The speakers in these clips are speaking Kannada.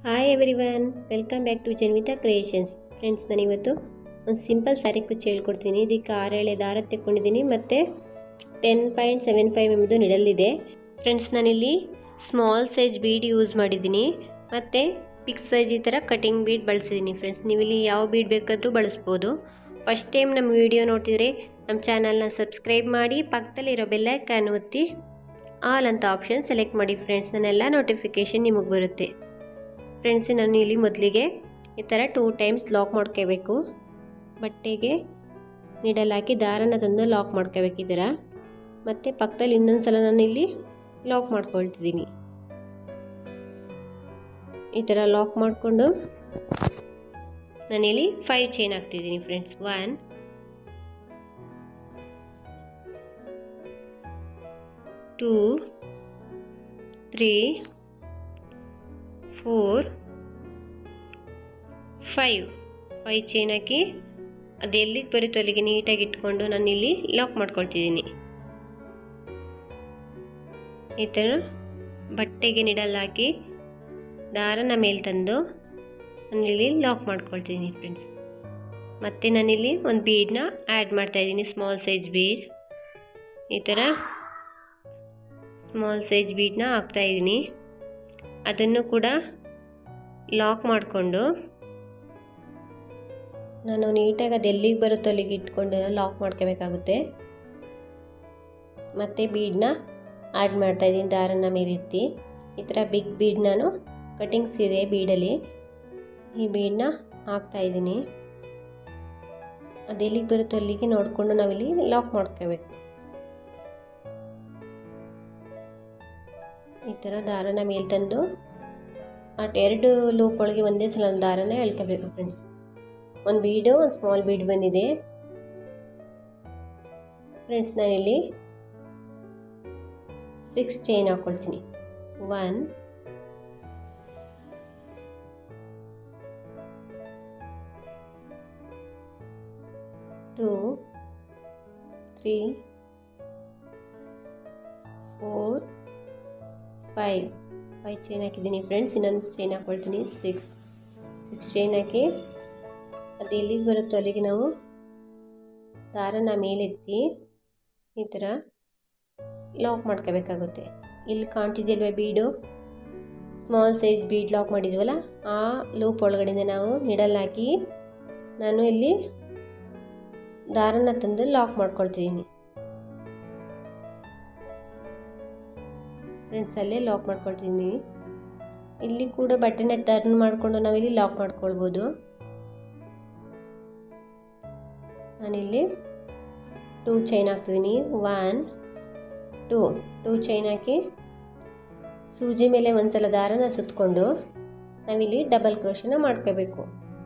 hi everyone welcome back to Janvitha creations friends ನಾನಿವತ್ತು ಒಂದು ಸಿಂಪಲ್ ಸ್ಯಾರಿ ಕುಚ್ಚಿ ಹೇಳ್ಕೊಡ್ತೀನಿ ಇದಕ್ಕೆ ಆರು ಎಳೆ ದಾರ ತೆಕ್ಕೊಂಡಿದ್ದೀನಿ ಮತ್ತು ಟೆನ್ ಪಾಯಿಂಟ್ ಸೆವೆನ್ ಫೈವ್ ಎಂಬುದು ನಿಡಲಿದೆ ಫ್ರೆಂಡ್ಸ್ ನಾನಿಲ್ಲಿ ಸ್ಮಾಲ್ ಸೈಜ್ ಬೀಡ್ ಯೂಸ್ ಮಾಡಿದ್ದೀನಿ ಮತ್ತು ಬಿಗ್ ಸೈಜ್ ಈ ಥರ ಕಟಿಂಗ್ ಬೀಡ್ ಬಳಸಿದ್ದೀನಿ ಫ್ರೆಂಡ್ಸ್ ನೀವಿಲ್ಲಿ ಯಾವ ಬೀಡ್ ಬೇಕಾದರೂ ಬಳಸ್ಬೋದು ಫಸ್ಟ್ ಟೈಮ್ ನಮ್ಮ ವಿಡಿಯೋ ನೋಡ್ತಿದ್ರೆ ನಮ್ಮ ಚಾನಲ್ನ ಸಬ್ಸ್ಕ್ರೈಬ್ ಮಾಡಿ ಪಕ್ಕದಲ್ಲಿರೋ ಬೆಲ್ಲೈಕನ್ ಒತ್ತಿ ಆಲ್ ಅಂತ ಆಪ್ಷನ್ ಸೆಲೆಕ್ಟ್ ಮಾಡಿ ಫ್ರೆಂಡ್ಸ್ ನನ್ನೆಲ್ಲ ನೋಟಿಫಿಕೇಷನ್ ನಿಮಗೆ ಬರುತ್ತೆ ಫ್ರೆಂಡ್ಸ್ ನಾನು ಇಲ್ಲಿ ಮೊದಲಿಗೆ ಈ ಥರ ಟೂ ಟೈಮ್ಸ್ ಲಾಕ್ ಮಾಡ್ಕೋಬೇಕು ಬಟ್ಟೆಗೆ ನೀಡಲ್ ಹಾಕಿ ದಾರನ ತಂದು ಲಾಕ್ ಮಾಡ್ಕೋಬೇಕು ಈ ಥರ ಮತ್ತು ಪಕ್ಕದಲ್ಲಿ ಇನ್ನೊಂದು ಸಲ ನಾನು ಇಲ್ಲಿ ಲಾಕ್ ಮಾಡ್ಕೊಳ್ತಿದ್ದೀನಿ ಈ ಥರ ಲಾಕ್ ಮಾಡಿಕೊಂಡು ನಾನಿಲ್ಲಿ ಫೈವ್ ಚೈನ್ ಹಾಕ್ತಿದ್ದೀನಿ friends one two three four five five chain ಹಾಕಿ ಅದು ಎಲ್ಲಿಗೆ ಬರುತ್ತೋ ಅಲ್ಲಿಗೆ ನೀಟಾಗಿ ಇಟ್ಕೊಂಡು ನಾನು ಇಲ್ಲಿ ಲಾಕ್ ಮಾಡ್ಕೊಳ್ತಿದ್ದೀನಿ ಈ ಥರ ಬಟ್ಟೆಗೆ ನಿಡಲ್ ಹಾಕಿ ದಾರನ ಮೇಲೆ ತಂದು ನಾನಿಲ್ಲಿ ಲಾಕ್ ಮಾಡ್ಕೊಳ್ತಿದ್ದೀನಿ ಫ್ರೆಂಡ್ಸ್ ಮತ್ತು ನಾನಿಲ್ಲಿ ಒಂದು ಬೀಡನ್ನ ಆ್ಯಡ್ ಮಾಡ್ತಾಯಿದ್ದೀನಿ ಸ್ಮಾಲ್ ಸೈಜ್ ಬೀಡ್ ಈ ಥರ ಸ್ಮಾಲ್ ಸೈಜ್ ಬೀಡನ್ನ ಹಾಕ್ತಾಯಿದ್ದೀನಿ ಅದನ್ನು ಕೂಡ ಲಾಕ್ ಮಾಡಿಕೊಂಡು ನಾನು ನೀಟಾಗಿ ಅದು ಎಲ್ಲಿಗೆ ಬರುತ್ತೋ ಅಲ್ಲಿಗೆ ಇಟ್ಕೊಂಡು ಲಾಕ್ ಮಾಡ್ಕೋಬೇಕಾಗುತ್ತೆ ಮತ್ತು ಬೀಡನ್ನ ಆ್ಯಡ್ ಮಾಡ್ತಾಯಿದ್ದೀನಿ ದಾರನ ಮೇಲೆತ್ತಿ ಈ ಥರ ಬಿಗ್ ಬೀಡ್ ನಾನು ಕಟಿಂಗ್ಸ್ ಇದೆ ಬೀಡಲ್ಲಿ ಈ ಬೀಡನ್ನ ಹಾಕ್ತಾಯಿದ್ದೀನಿ ಅದು ಎಲ್ಲಿಗೆ ಬರುತ್ತೋ ಅಲ್ಲಿಗೆ ನೋಡಿಕೊಂಡು ನಾವಿಲ್ಲಿ ಲಾಕ್ ಮಾಡ್ಕೋಬೇಕು ಈ ಥರ ದಾರನ ಮೇಲೆ ತಂದು ಆ ಎರಡು ಲೂಪ್ ಒಳಗೆ ಒಂದೇ ಸಲ ಒಂದು ದಾರನ ಎಳ್ಕೋಬೇಕು ಫ್ರೆಂಡ್ಸ್ ಒಂದು ಬೀಡು ಒಂದು ಸ್ಮಾಲ್ ಬೀಡ್ ಬಂದಿದೆ ಫ್ರೆಂಡ್ಸ್ ನಾನಿಲ್ಲಿ ಸಿಕ್ಸ್ ಚೈನ್ ಹಾಕ್ಕೊಳ್ತೀನಿ one two three four five five chain ಹಾಕಿದ್ದೀನಿ ಫ್ರೆಂಡ್ಸ್ ಇನ್ನೊಂದು ಚೈನ್ ಹಾಕ್ಕೊಳ್ತೀನಿ ಸಿಕ್ಸ್ ಸಿಕ್ಸ್ ಚೈನ್ ಹಾಕಿ ಅದು ಎಲ್ಲಿಗೆ ಬರುತ್ತೋ ಅಲ್ಲಿಗೆ ನಾವು ದಾರನ ಮೇಲೆತ್ತಿ ಈ ಥರ ಲಾಕ್ ಮಾಡ್ಕೋಬೇಕಾಗುತ್ತೆ ಇಲ್ಲಿ ಕಾಣ್ತಿದ್ಯಲ್ವ bead small size bead lock ಮಾಡಿದ್ವಲ್ಲ ಆ ಲೂಪ್ ಒಳಗಡೆಯಿಂದ ನಾವು ನಿಡಲ್ ಹಾಕಿ ನಾನು ಇಲ್ಲಿ ದಾರನ ತಂದು ಲಾಕ್ ಮಾಡ್ಕೊಳ್ತಿದ್ದೀನಿ ಫ್ರೆಂಡ್ಸ್ ಅಲ್ಲೇ ಲಾಕ್ ಮಾಡ್ಕೊಳ್ತೀನಿ ಇಲ್ಲಿ ಕೂಡ ಬಟ್ಟೆನ ಟರ್ನ್ ಮಾಡಿಕೊಂಡು ನಾವಿಲ್ಲಿ ಲಾಕ್ ಮಾಡ್ಕೊಳ್ಬೋದು ನಾನಿಲ್ಲಿ ಟೂ ಚೈನ್ ಹಾಕ್ತಿದ್ದೀನಿ ಒನ್ ಟೂ ಟೂ ಚೈನ್ ಹಾಕಿ ಸೂಜಿ ಮೇಲೆ ಒಂದ್ಸಲ ದಾರನ ಸುತ್ತಕೊಂಡು ನಾವಿಲ್ಲಿ ಡಬಲ್ ಕ್ರೋಶನ ಮಾಡ್ಕೋಬೇಕು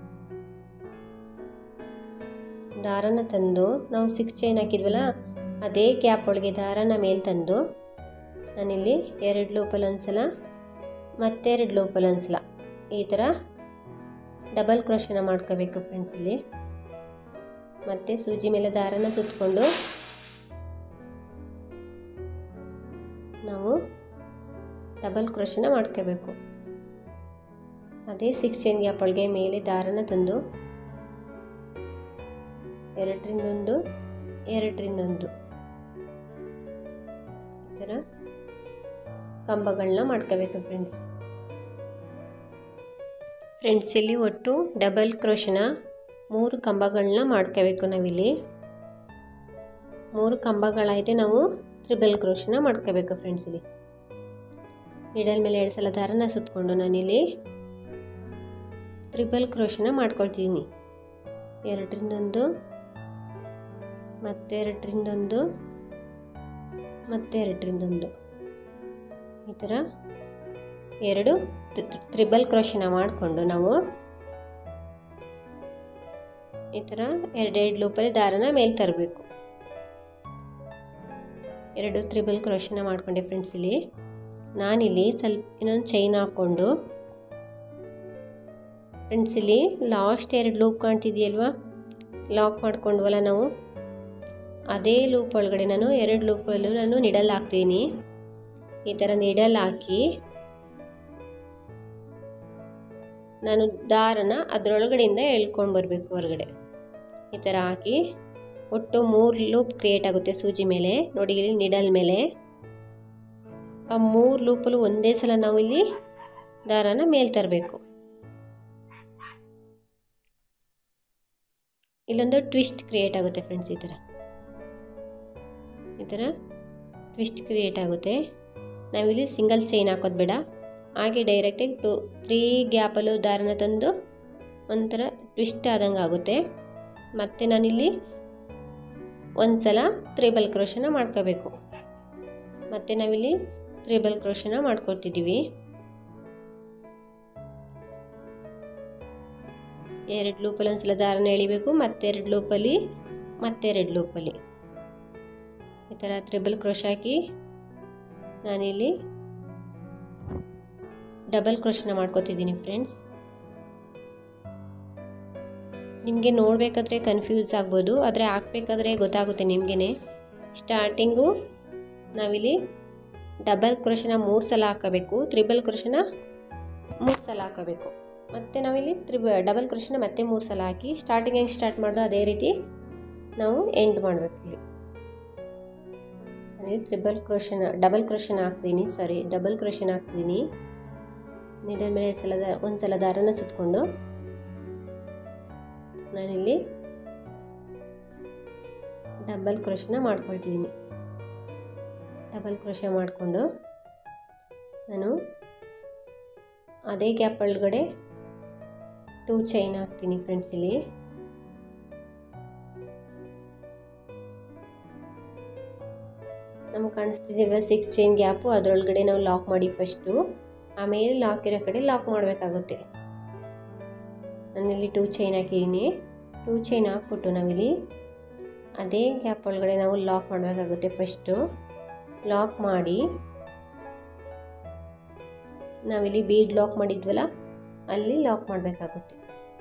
ದಾರನ ತಂದು ನಾವು ಸಿಕ್ಸ್ ಚೈನ್ ಹಾಕಿದ್ವಲ್ಲ ಅದೇ ಕ್ಯಾಪ್ ಒಳಗೆ ದಾರನ ಮೇಲೆ ತಂದು ನಾನಿಲ್ಲಿ ಎರಡು ಲೂಪಲ್ಲಿ ಒಂದ್ಸಲ ಮತ್ತೆರಡು ಲೂಪಲ್ಲಿ ಒಂದ್ಸಲ ಈ ಥರ ಡಬಲ್ ಕ್ರೋಶನ ಮಾಡ್ಕೋಬೇಕು ಫ್ರೆಂಡ್ಸ್ ಇಲ್ಲಿ ಮತ್ತು ಸೂಜಿ ಮೇಲೆ ದಾರನ ಸುತ್ತಕೊಂಡು ನಾವು ಡಬಲ್ ಕ್ರೋಶನ ಮಾಡ್ಕೋಬೇಕು ಅದೇ ಸಿಕ್ಸ್ ಚೈನ್ ಗ್ಯಾಪ್ ಒಳಗೆ ಮೇಲೆ ದಾರನ ತಂದು ಎರಡರಿಂದೊಂದು ಎರಡರಿಂದೊಂದು ಈ ಥರ ಕಂಬಗಳನ್ನ ಮಾಡ್ಕೋಬೇಕು ಫ್ರೆಂಡ್ಸ್ ಫ್ರೆಂಡ್ಸ್ ಇಲ್ಲಿ ಒಟ್ಟು ಡಬಲ್ ಕ್ರೋಶನ ಮೂರು ಕಂಬಗಳನ್ನ ಮಾಡ್ಕೋಬೇಕು ನಾವಿಲ್ಲಿ ಮೂರು ಕಂಬಗಳಾಯಿತು ನಾವು ತ್ರಿಬಲ್ ಕ್ರೋಶನ ಮಾಡ್ಕೋಬೇಕು ಫ್ರೆಂಡ್ಸ್ ಇಲ್ಲಿ ನಿಡಲ್ ಮೇಲೆ ಎರಡು ಸಲ ದಾರನ ಸುತ್ತಕೊಂಡು ನಾನಿಲ್ಲಿ ತ್ರಿಬಲ್ ಕ್ರೋಶನ ಮಾಡ್ಕೊಳ್ತಿದ್ದೀನಿ ಎರಡರಿಂದೊಂದು ಮತ್ತೆರಡರಿಂದೊಂದು ಮತ್ತೆರಡರಿಂದೊಂದು ಈ ಥರ ಎರಡು ತ್ರಿಬಲ್ ಕ್ರೋಶನ ಮಾಡಿಕೊಂಡು ನಾವು ಈ ಥರ ಎರಡೆರಡು ಲೂಪಲ್ಲಿ ದಾರನ ಮೇಲೆ ತರಬೇಕು ಎರಡು ತ್ರಿಬಲ್ ಕ್ರೋಶನ ಮಾಡ್ಕೊಂಡೆ ಫ್ರೆಂಡ್ಸ್ ಇಲ್ಲಿ ನಾನಿಲ್ಲಿ ಸ್ವಲ್ಪ ಇನ್ನೊಂದು ಚೈನ್ ಹಾಕ್ಕೊಂಡು ಫ್ರೆಂಡ್ಸ್ ಇಲ್ಲಿ ಲಾಸ್ಟ್ ಎರಡು ಲೂಪ್ ಕಾಣ್ತಿದೆಯಲ್ವಾ ಲಾಕ್ ಮಾಡ್ಕೊಂಡ್ವಲ್ಲ ನಾವು ಅದೇ ಲೂಪ್ ಒಳಗಡೆ ನಾನು ಎರಡು ಲೂಪಲ್ಲೂ ನಾನು ನಿಡಲ್ ಹಾಕ್ತೀನಿ ಈ ಥರ ನಿಡಲ್ ಹಾಕಿ ನಾನು ದಾರನ ಅದರೊಳಗಡೆಯಿಂದ ಎಳ್ಕೊಂಡು ಬರಬೇಕು ಹೊರಗಡೆ ಈ ಥರ ಹಾಕಿ ಒಟ್ಟು ಮೂರು ಲೂಪ್ ಕ್ರಿಯೇಟ್ ಆಗುತ್ತೆ ಸೂಜಿ ಮೇಲೆ ನೋಡಿ ಇಲ್ಲಿ ನಿಡಲ್ ಮೇಲೆ ಆ ಮೂರು ಲೂಪಲ್ಲೂ ಒಂದೇ ಸಲ ನಾವು ಇಲ್ಲಿ ದಾರನ ಮೇಲ್ ತರಬೇಕು ಇಲ್ಲೊಂದು ಟ್ವಿಸ್ಟ್ ಕ್ರಿಯೇಟ್ ಆಗುತ್ತೆ ಫ್ರೆಂಡ್ಸ್ ಈ ಥರ ಈ ಥರ ಟ್ವಿಸ್ಟ್ ಕ್ರಿಯೇಟ್ ಆಗುತ್ತೆ ನಾವಿಲ್ಲಿ ಸಿಂಗಲ್ ಚೈನ್ ಹಾಕೋದು ಬೇಡ ಹಾಗೆ ಡೈರೆಕ್ಟಾಗಿ ಟು ತ್ರೀ ಗ್ಯಾಪಲ್ಲೂ ದಾರನ ತಂದು ಒಂಥರ ಟ್ವಿಸ್ಟ್ ಆದಂಗೆ ಆಗುತ್ತೆ ಮತ್ತು ನಾನಿಲ್ಲಿ ಒಂದು ಸಲ ತ್ರಿಬಲ್ ಕ್ರೋಶನ ಮಾಡ್ಕೋಬೇಕು ಮತ್ತು ನಾವಿಲ್ಲಿ ತ್ರಿಬಲ್ ಕ್ರೋಶನ ಮಾಡ್ಕೊಳ್ತಿದ್ದೀವಿ ಎರಡು ಲೂಪಲ್ಲಿ ಒಂದು ಸಲ ದಾರನ ಎಳಿಬೇಕು ಮತ್ತೆರಡು ಲೂಪಲ್ಲಿ ಮತ್ತೆರಡು ಲೂಪಲ್ಲಿ ಈ ಥರ ತ್ರಿಬಲ್ ಕ್ರೋಶ ಹಾಕಿ ನಾನಿಲ್ಲಿ ಡಬಲ್ ಕ್ರೋಶನ ಮಾಡ್ಕೋತಿದ್ದೀನಿ ಫ್ರೆಂಡ್ಸ್ ನಿಮಗೆ ನೋಡಬೇಕಾದ್ರೆ ಕನ್ಫ್ಯೂಸ್ ಆಗ್ಬೋದು ಆದರೆ ಹಾಕ್ಬೇಕಾದ್ರೆ ಗೊತ್ತಾಗುತ್ತೆ ನಿಮಗೇ ಸ್ಟಾರ್ಟಿಂಗು ನಾವಿಲ್ಲಿ ಡಬಲ್ ಕ್ರೋಶನ ಮೂರು ಸಲ ಹಾಕಬೇಕು ತ್ರಿಬಲ್ ಕ್ರೋಶನ ಮೂರು ಸಲ ಹಾಕಬೇಕು ಮತ್ತು ನಾವಿಲ್ಲಿ ತ್ರಿಬ ಡಬಲ್ ಕ್ರೋಶನ ಮತ್ತೆ ಮೂರು ಸಲ ಹಾಕಿ ಸ್ಟಾರ್ಟಿಂಗ್ ಹೆಂಗೆ ಸ್ಟಾರ್ಟ್ ಮಾಡೋದು ಅದೇ ರೀತಿ ನಾವು ಎಂಡ್ ಮಾಡಬೇಕು ಇಲ್ಲಿ ನಾನಿಲ್ಲಿ ತ್ರಿಬಲ್ ಕ್ರೋಶನ ಡಬಲ್ ಕ್ರೋಶನ ಹಾಕ್ತೀನಿ ಸಾರಿ ಡಬಲ್ ಕ್ರೋಶನ ಹಾಕ್ತೀನಿ ನೀಡಲ್ ಮೇಲೆ ಎರಡು ಸಲ ದ ಒಂದು ಸಲ ದಾರನ ಸುತ್ತಕೊಂಡು ನಾನಿಲ್ಲಿ ಡಬಲ್ ಕ್ರೋಶನ ಮಾಡ್ಕೊಳ್ತಿದ್ದೀನಿ ಡಬಲ್ ಕ್ರೋಶ ಮಾಡಿಕೊಂಡು ನಾನು ಅದೇ ಗ್ಯಾಪ್ ಒಳಗಡೆ ಟೂ ಚೈನ್ ಹಾಕ್ತೀನಿ ಫ್ರೆಂಡ್ಸ್ ಇಲ್ಲಿ ನಮಗೆ ಕಾಣಿಸ್ತಿದ್ದೀವ ಸಿಕ್ಸ್ ಚೈನ್ ಗ್ಯಾಪು ಅದರೊಳಗಡೆ ನಾವು ಲಾಕ್ ಮಾಡಿ ಫಸ್ಟು ಆಮೇಲೆ ಲಾಕ್ ಇರೋ ಕಡೆ ಲಾಕ್ ಮಾಡಬೇಕಾಗುತ್ತೆ ನಾನಿಲ್ಲಿ ಟೂ ಚೈನ್ ಹಾಕಿದ್ದೀನಿ ಟೂ ಚೈನ್ ಹಾಕ್ಬಿಟ್ಟು ನಾವಿಲ್ಲಿ ಅದೇ ಗ್ಯಾಪ್ ಒಳಗಡೆ ನಾವು ಲಾಕ್ ಮಾಡಬೇಕಾಗುತ್ತೆ ಫಸ್ಟು ಲಾಕ್ ಮಾಡಿ ನಾವಿಲ್ಲಿ ಬೀಡ್ ಲಾಕ್ ಮಾಡಿದ್ವಲ್ಲ ಅಲ್ಲಿ ಲಾಕ್ ಮಾಡಬೇಕಾಗುತ್ತೆ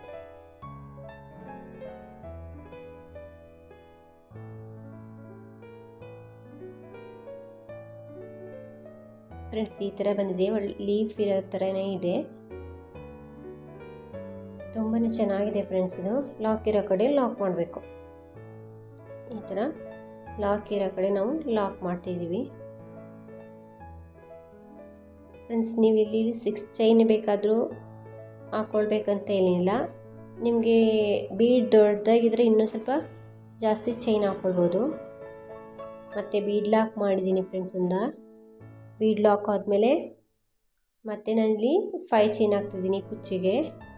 ಫ್ರೆಂಡ್ಸ್ ಈ ಥರ ಬಂದಿದೆ ಒಳ್ಳೆ ಲೀಫ್ ಇರೋ ಥರನೇ ಇದೆ ತುಂಬಾ ಚೆನ್ನಾಗಿದೆ ಫ್ರೆಂಡ್ಸ್ ಇದು ಲಾಕ್ ಇರೋ ಕಡೆ ಲಾಕ್ ಮಾಡಬೇಕು ಈ ಥರ ಲಾಕ್ ಇರೋ ಕಡೆ ನಾವು ಲಾಕ್ ಮಾಡ್ತಿದ್ದೀವಿ ಫ್ರೆಂಡ್ಸ್ ನೀವು ಇಲ್ಲಿ ಸಿಕ್ಸ್ ಚೈನ್ ಬೇಕಾದರೂ ಹಾಕ್ಕೊಳ್ಬೇಕಂತ ಏನಿಲ್ಲ ನಿಮಗೆ ಬೀಡ್ ದೊಡ್ಡದಾಗಿದ್ದರೆ ಇನ್ನೂ ಸ್ವಲ್ಪ ಜಾಸ್ತಿ ಚೈನ್ ಹಾಕ್ಕೊಳ್ಬೋದು ಮತ್ತು ಬೀಡ್ ಲಾಕ್ ಮಾಡಿದ್ದೀನಿ ಫ್ರೆಂಡ್ಸ್ ಒಂದು ಬೀಡ್ ಲಾಕ್ ಆದಮೇಲೆ ಮತ್ತೆ ನಾನಿಲ್ಲಿ ಫೈ ಚೈನ್ ಹಾಕ್ತಿದ್ದೀನಿ ಕುಚ್ಚಿಗೆ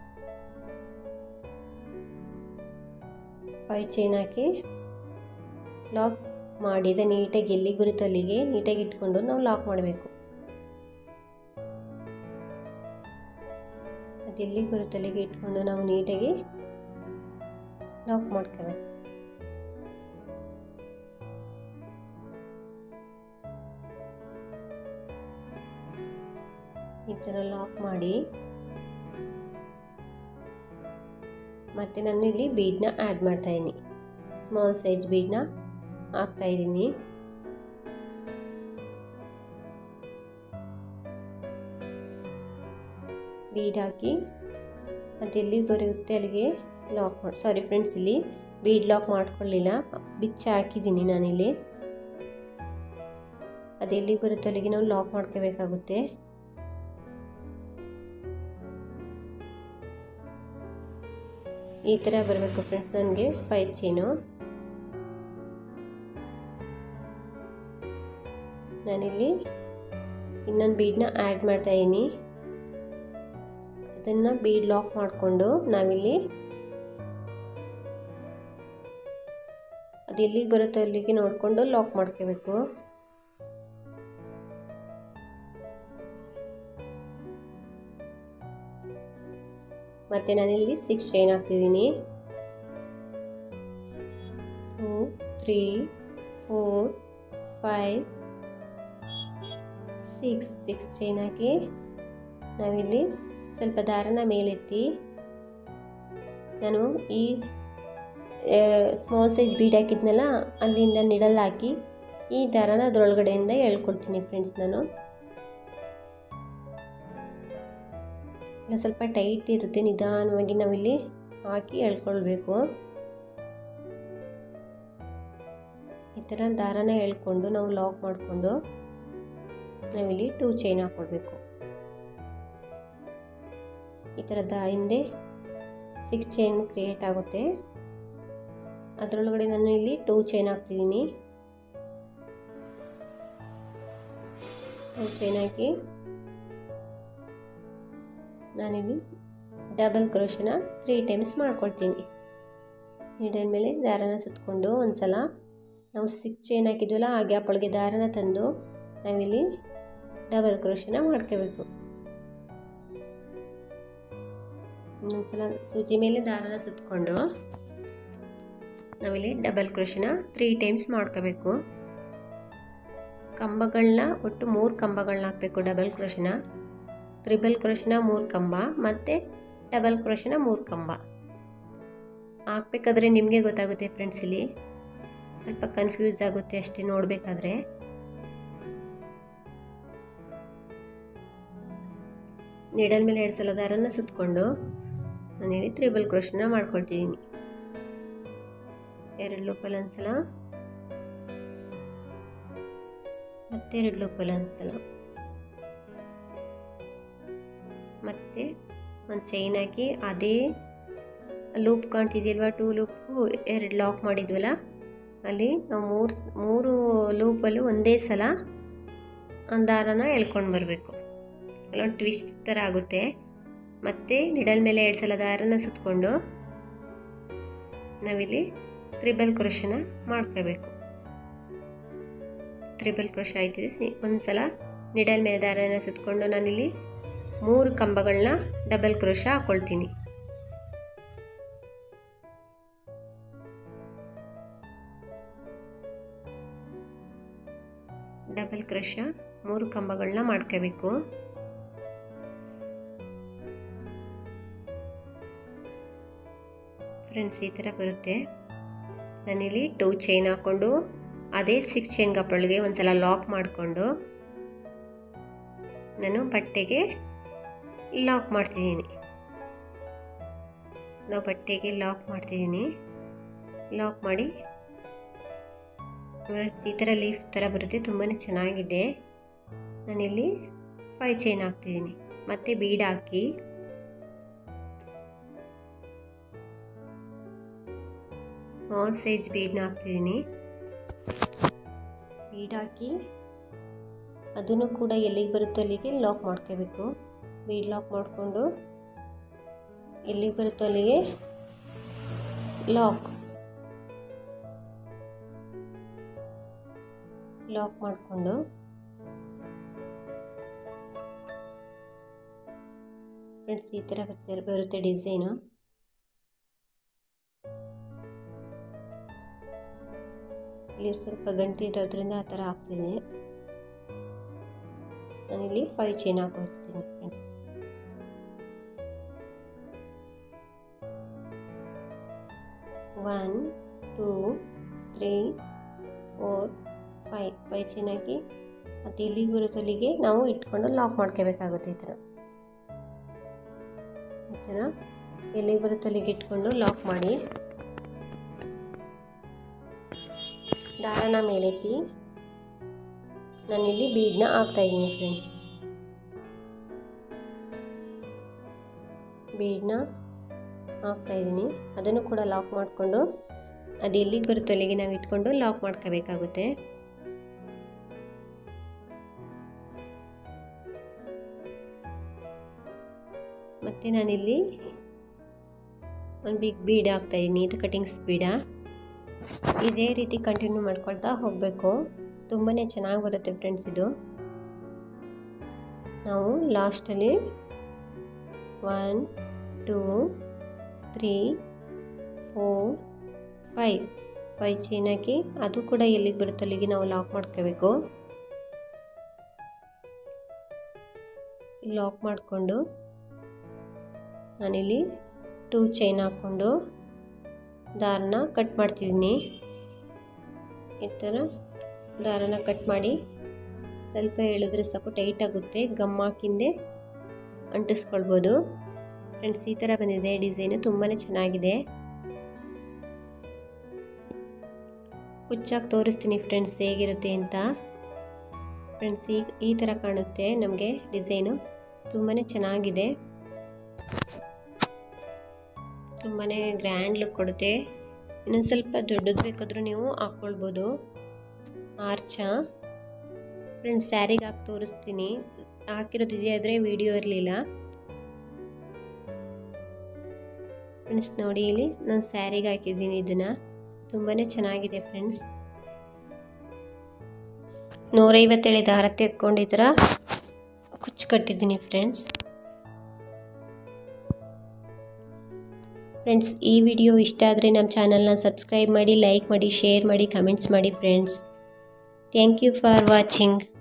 ಫೈ ಚೈನ್ ಹಾಕಿ ಲಾಕ್ ಮಾಡಿದ ನೀಟಾಗಿ ಎಲ್ಲಿ ಗುರುತು ಅಲ್ಲಿಗೆ ನೀಟಾಗಿ ಇಟ್ಕೊಂಡು ನಾವು ಲಾಕ್ ಮಾಡಬೇಕು ಅದೆಲ್ಲಿ ಬರುತ್ತೆ ಅಲ್ಲಿಗೆ ಇಟ್ಕೊಂಡು ನಾವು ನೀಟಾಗಿ ಲಾಕ್ ಮಾಡ್ಕೋಬೇಕು ಈ ಥರ ಲಾಕ್ ಮಾಡಿ ಮತ್ತು ನಾನು ಇಲ್ಲಿ ಬೀಡನ್ನ ಆ್ಯಡ್ ಮಾಡ್ತಾ ಇದ್ದೀನಿ ಸ್ಮಾಲ್ ಸೈಜ್ ಬೀಡನ್ನ ಹಾಕ್ತಾ ಇದ್ದೀನಿ ಬೀಡ್ ಹಾಕಿ ಅದು ಎಲ್ಲಿಗೆ ಬರುತ್ತೆ ಅಲ್ಲಿಗೆ ಲಾಕ್ ಮಾಡಿ ಸಾರಿ ಫ್ರೆಂಡ್ಸ್ ಇಲ್ಲಿ ಬೀಡ್ ಲಾಕ್ ಮಾಡ್ಕೊಳ್ಳಿಲ್ಲ ಬಿಚ್ಚ ಹಾಕಿದ್ದೀನಿ ನಾನಿಲ್ಲಿ ಅದು ಎಲ್ಲಿಗೆ ಬರುತ್ತೆ ಅಲ್ಲಿಗೆ ನಾವು ಲಾಕ್ ಮಾಡ್ಕೋಬೇಕಾಗುತ್ತೆ ಈ ಥರ ಬರಬೇಕು ಫ್ರೆಂಡ್ಸ್ ನನಗೆ ಫೈ ಚೈನು ನಾನಿಲ್ಲಿ ಇನ್ನೊಂದು ಬೀಡನ್ನ ಆ್ಯಡ್ ಮಾಡ್ತಾ ಇದ್ದೀನಿ ಅದನ್ನು ಬೀಡ್ ಲಾಕ್ ಮಾಡಿಕೊಂಡು ನಾವಿಲ್ಲಿ ಅದು ಎಲ್ಲಿಗೆ ಬರುತ್ತೋ ಅಲ್ಲಿಗೆ ನೋಡಿಕೊಂಡು ಲಾಕ್ ಮಾಡ್ಕೋಬೇಕು ಮತ್ತು ನಾನಿಲ್ಲಿ ಸಿಕ್ಸ್ ಚೈನ್ ಹಾಕ್ತಿದ್ದೀನಿ two three four five six six chain ಹಾಕಿ ನಾವಿಲ್ಲಿ ಸ್ವಲ್ಪ ದಾರನ ಮೇಲೆತ್ತಿ ನಾನು ಈ ಸ್ಮಾಲ್ ಸೈಜ್ ಬೀಡ್ ಹಾಕಿದ್ನಲ್ಲ ಅಲ್ಲಿಂದ ನಿಡಲ್ ಹಾಕಿ ಈ ದಾರನ ಅದರೊಳಗಡೆಯಿಂದ ಎಳ್ಕೊಳ್ತೀನಿ ಫ್ರೆಂಡ್ಸ್ ನಾನು ಇಲ್ಲ ಸ್ವಲ್ಪ ಟೈಟ್ ಇರುತ್ತೆ ನಿಧಾನವಾಗಿ ನಾವಿಲ್ಲಿ ಹಾಕಿ ಎಳ್ಕೊಳ್ಬೇಕು ಈ ಥರ ದಾರನ ಎಳ್ಕೊಂಡು ನಾವು ಲಾಕ್ ಮಾಡಿಕೊಂಡು ನಾವಿಲ್ಲಿ ಟೂ ಚೈನ್ ಹಾಕ್ಕೊಳ್ಬೇಕು ಈ ಥರದ ಹಿಂದೆ ಸಿಕ್ಸ್ ಚೈನ್ ಕ್ರಿಯೇಟ್ ಆಗುತ್ತೆ ಅದರೊಳಗಡೆ ನಾನು ಇಲ್ಲಿ ಟೂ ಚೈನ್ ಹಾಕ್ತಿದ್ದೀನಿ ಟೂ ಚೈನ್ ಹಾಕಿ ನಾನಿಲ್ಲಿ ಡಬಲ್ ಕ್ರೋಶನ ತ್ರೀ ಟೈಮ್ಸ್ ಮಾಡ್ಕೊಳ್ತೀನಿ ನೀಡಲ್ ಮೇಲೆ ದಾರನ ಸುತ್ತಕೊಂಡು ಒಂದು ಸಲ ನಾವು ಸಿಕ್ಸ್ ಚೈನ್ ಹಾಕಿದ್ವಲ್ಲ ಆ ಗ್ಯಾಪ್ ಒಳಗೆ ದಾರನ ತಂದು ನಾವಿಲ್ಲಿ ಡಬಲ್ ಕ್ರೋಶನ ಮಾಡ್ಕೋಬೇಕು ಇನ್ನೊಂದ್ಸಲ ಸೂಜಿ ಮೇಲೆ ದಾರನ ಸುತ್ತಕೊಂಡು ನಾವಿಲ್ಲಿ ಡಬಲ್ ಕ್ರೋಶನ ತ್ರೀ ಟೈಮ್ಸ್ ಮಾಡ್ಕೋಬೇಕು ಕಂಬಗಳನ್ನ ಒಟ್ಟು ಮೂರು ಕಂಬಗಳನ್ನ ಹಾಕಬೇಕು ಡಬಲ್ ಕ್ರೋಶನ ತ್ರಿಬಲ್ ಕ್ರೋಶನ ಮೂರು ಕಂಬ ಮತ್ತು ಡಬಲ್ ಕ್ರೋಶನ ಮೂರು ಕಂಬ ಹಾಕ್ಬೇಕಾದ್ರೆ ನಿಮಗೆ ಗೊತ್ತಾಗುತ್ತೆ ಫ್ರೆಂಡ್ಸ್ ಇಲ್ಲಿ ಸ್ವಲ್ಪ ಕನ್ಫ್ಯೂಸ್ ಆಗುತ್ತೆ ಅಷ್ಟೇ ನೋಡಬೇಕಾದ್ರೆ ನೀಡಲ್ ಮೇಲೆ ಎರಡು ಸಲ ದಾರನ ಸುತ್ತಕೊಂಡು ನಾನಿಲ್ಲಿ ತ್ರಿಬಲ್ ಕ್ರೋಶನ ಮಾಡ್ಕೊಳ್ತಿದ್ದೀನಿ ಎರಡು ಲೂಪಲ್ಲಿ ಒಂದ್ಸಲ ಮತ್ತೆ ಎರಡು ಲೂಪಲ್ಲಿ ಒಂದ್ಸಲ ಮತ್ತೆ ಒಂದು ಚೈನ್ ಹಾಕಿ ಅದೇ ಲೂಪ್ ಕಾಣ್ತಿದೆಯಲ್ವ ಟೂ ಲೂಪು ಎರಡು ಲಾಕ್ ಮಾಡಿದ್ವಲ್ಲ ಅಲ್ಲಿ ನಾವು ಮೂರು ಮೂರು ಲೂಪಲ್ಲೂ ಒಂದೇ ಸಲ ಒಂದು ದಾರನ ಎಳ್ಕೊಂಡು ಬರಬೇಕು ಅಲ್ಲೊಂದು ಟ್ವಿಸ್ಟ್ ಥರ ಆಗುತ್ತೆ ಮತ್ತು ನಿಡಲ್ ಮೇಲೆ ಎರಡು ಸಲ ದಾರನ ಸುತ್ತಕೊಂಡು ನಾವಿಲ್ಲಿ ತ್ರಿಬಲ್ ಕ್ರೋಶನ ಮಾಡ್ಕೋಬೇಕು ತ್ರಿಬಲ್ ಕ್ರೋಶ ಆಯ್ತಿದೆ ಒಂದು ಸಲ ನಿಡಲ್ ಮೇಲೆ ದಾರನ ಸುತ್ತಕೊಂಡು ನಾನಿಲ್ಲಿ ಮೂರು ಕಂಬಗಳನ್ನ ಡಬಲ್ ಕ್ರೋಶ ಹಾಕ್ಕೊಳ್ತೀನಿ ಡಬಲ್ ಕ್ರಶ ಮೂರು ಕಂಬಗಳನ್ನ ಮಾಡ್ಕೋಬೇಕು ಫ್ರೆಂಡ್ಸ್ ಈ ಥರ ಬರುತ್ತೆ ನಾನಿಲ್ಲಿ ಟೂ ಚೈನ್ ಹಾಕ್ಕೊಂಡು ಅದೇ ಸಿಕ್ಸ್ ಚೈನ್ ಗಪ್ಪಳಿಗೆ ಒಂದ್ಸಲ ಲಾಕ್ ಮಾಡಿಕೊಂಡು ನಾನು ಬಟ್ಟೆಗೆ ಲಾಕ್ ಮಾಡ್ತಿದ್ದೀನಿ ನಾವು ಬಟ್ಟೆಗೆ ಲಾಕ್ ಮಾಡ್ತಿದ್ದೀನಿ ಲಾಕ್ ಮಾಡಿ ಈ ಥರ ಲೀಫ್ ಥರ ಬರುತ್ತೆ ತುಂಬಾ ಚೆನ್ನಾಗಿದೆ ನಾನಿಲ್ಲಿ ಫೈವ್ ಚೈನ್ ಹಾಕ್ತಿದ್ದೀನಿ ಮತ್ತು ಬೀಡ್ ಹಾಕಿ ಸ್ಮಾಲ್ ಸೈಜ್ ಬೀಡನ್ನ ಹಾಕ್ತಿದ್ದೀನಿ ಬೀಡ್ ಹಾಕಿ ಅದನ್ನು ಕೂಡ ಎಲ್ಲಿಗೆ ಬರುತ್ತೋ ಅಲ್ಲಿಗೆ ಲಾಕ್ ಮಾಡ್ಕೋಬೇಕು ಬೀಡ್ ಲಾಕ್ ಮಾಡಿಕೊಂಡು ಎಲ್ಲಿಗೆ ಬರುತ್ತೋ ಅಲ್ಲಿಗೆ ಲಾಕ್ ಲಾಕ್ ಮಾಡಿಕೊಂಡು ಫ್ರೆಂಡ್ಸ್ ಈ ಥರ ಬರುತ್ತೆ ಬರುತ್ತೆ ಡಿಸೈನು ಇಲ್ಲಿ ಸ್ವಲ್ಪ ಗಂಟೆ ಇರೋದ್ರಿಂದ ಆ ಥರ ಹಾಕ್ತೀನಿ ನಾನಿಲ್ಲಿ ಫೈವ್ ಚೈನ್ ಹಾಕೊಳ್ತೀನಿ friends one two three four five five chain ಹಾಕಿ ಮತ್ತು ಎಲ್ಲಿಗೆ ಬರುತ್ತೆ ಅಲ್ಲಿಗೆ ನಾವು ಇಟ್ಕೊಂಡು ಲಾಕ್ ಮಾಡ್ಕೋಬೇಕಾಗುತ್ತೆ ಈ ಥರ ಈ ಥರ ಎಲ್ಲಿಗೆ ಬರುತ್ತೆ ಅಲ್ಲಿಗೆ ಇಟ್ಕೊಂಡು ಲಾಕ್ ಮಾಡಿ ದಾರನ ಮೇಲೆತ್ತಿ ನಾನಿಲ್ಲಿ ಬೀಡನ್ನ ಹಾಕ್ತಾಯಿದ್ದೀನಿ ಫ್ರೆಂಡ್ಸ್ ಬೀಡನ್ನ ಹಾಕ್ತಾಯಿದ್ದೀನಿ ಅದನ್ನು ಕೂಡ ಲಾಕ್ ಮಾಡಿಕೊಂಡು ಅದು ಎಲ್ಲಿಗೆ ಬರುತ್ತೆ ಅಲ್ಲಿಗೆ ನಾವು ಇಟ್ಕೊಂಡು ಲಾಕ್ ಮಾಡ್ಕೋಬೇಕಾಗುತ್ತೆ ಮತ್ತು ನಾನಿಲ್ಲಿ ಒಂದು ಬಿಗ್ ಬೀಡ್ ಹಾಕ್ತಾಯಿದ್ದೀನಿ ಇದು ಕಟಿಂಗ್ಸ್ ಬೀಡ ಇದೇ ರೀತಿ ಕಂಟಿನ್ಯೂ ಮಾಡ್ಕೊಳ್ತಾ ಹೋಗಬೇಕು ತುಂಬಾ ಚೆನ್ನಾಗಿ ಬರುತ್ತೆ ಫ್ರೆಂಡ್ಸ್ ಇದು ನಾವು ಲಾಸ್ಟಲ್ಲಿ one two three four five five chain ಹಾಕಿ ಅದು ಕೂಡ ಎಲ್ಲಿಗೆ ಬರುತ್ತೆ ಅಲ್ಲಿಗೆ ನಾವು ಲಾಕ್ ಮಾಡ್ಕೋಬೇಕು ಲಾಕ್ ಮಾಡಿಕೊಂಡು ನಾನಿಲ್ಲಿ ಟೂ ಚೈನ್ ಹಾಕ್ಕೊಂಡು ದಾರನ ಕಟ್ ಮಾಡ್ತಿದ್ದೀನಿ ಈ ಥರ ದಾರನ ಕಟ್ ಮಾಡಿ ಸ್ವಲ್ಪ ಎಳೆದ್ರೆ ಸಾಕು ಟೈಟ್ ಆಗುತ್ತೆ ಗಮ್ ಹಾಕಿಂದೆ ಅಂಟಿಸ್ಕೊಳ್ಬೋದು ಫ್ರೆಂಡ್ಸ್ ಈ ಥರ ಬಂದಿದೆ ಡಿಸೈನು ತುಂಬಾ ಚೆನ್ನಾಗಿದೆ ಹುಚ್ಚಾಗಿ ತೋರಿಸ್ತೀನಿ ಫ್ರೆಂಡ್ಸ್ ಹೇಗಿರುತ್ತೆ ಅಂತ ಫ್ರೆಂಡ್ಸ್ ಈ ಈ ಥರ ಕಾಣುತ್ತೆ ನಮಗೆ ಡಿಸೈನು ತುಂಬಾ ಚೆನ್ನಾಗಿದೆ ತುಂಬಾ ಗ್ರ್ಯಾಂಡ್ ಲುಕ್ ಕೊಡುತ್ತೆ ಇನ್ನೊಂದು ಸ್ವಲ್ಪ ದೊಡ್ಡದು ಬೇಕಾದರೂ ನೀವು ಹಾಕ್ಕೊಳ್ಬೋದು ಆರ್ಚ ಫ್ರೆಂಡ್ಸ್ ಸ್ಯಾರಿಗೆ ಹಾಕಿ ತೋರಿಸ್ತೀನಿ ಹಾಕಿರೋದಿದೆ ಆದರೆ ವಿಡಿಯೋ ಇರಲಿಲ್ಲ ಫ್ರೆಂಡ್ಸ್ ನೋಡಿ ಇಲ್ಲಿ ನಾನು ಸ್ಯಾರಿಗೆ ಹಾಕಿದ್ದೀನಿ ಇದನ್ನು ತುಂಬಾ ಚೆನ್ನಾಗಿದೆ ಫ್ರೆಂಡ್ಸ್ ನೂರೈವತ್ತೇಳೆ ದಾರ ತೆಕ್ಕೊಂಡು ಈ ಥರ ಕುಚ್ಚು ಕಟ್ಟಿದ್ದೀನಿ ಫ್ರೆಂಡ್ಸ್ ಫ್ರೆಂಡ್ಸ್ ಈ ವಿಡಿಯೋ ಇಷ್ಟ ಆದರೆ ನಮ್ಮ ಚಾನಲ್ನ ಸಬ್ಸ್ಕ್ರೈಬ್ ಮಾಡಿ ಲೈಕ್ ಮಾಡಿ ಶೇರ್ ಮಾಡಿ ಕಮೆಂಟ್ಸ್ ಮಾಡಿ friends thank you for watching